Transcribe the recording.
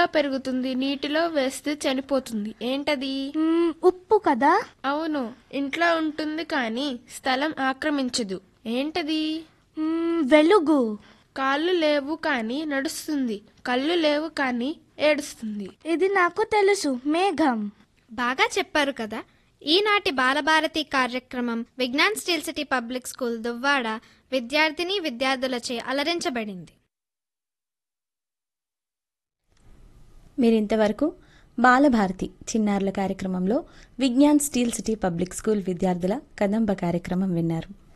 పెరుగుతుంది నీటిలో వేస్తే చనిపోతుంది ఏంటది మ్మ్, ఉప్పు కదా అవును ఇంట్లో ఉంటుంది కానీ స్థలం ఆక్రమించదు ఏంటది మ్మ్, వెలుగు కాళ్ళు లేవు కానీ నడుస్తుంది కళ్ళు లేవు కానీ ఏడుస్తుంది ఇది నాకు తెలుసు మేఘం బాగా చెప్పారు కదా ఈనాటి బాలభారతి కార్యక్రమం Vignan steel city public school Duvvada విద్యార్థిని విద్యార్థులచే అలరించబడింది మీరింతవరకు బాలభారతి చిన్నారుల కార్యక్రమంలో Vignan steel city public school విద్యార్థుల కదంబ కార్యక్రమం విన్నారు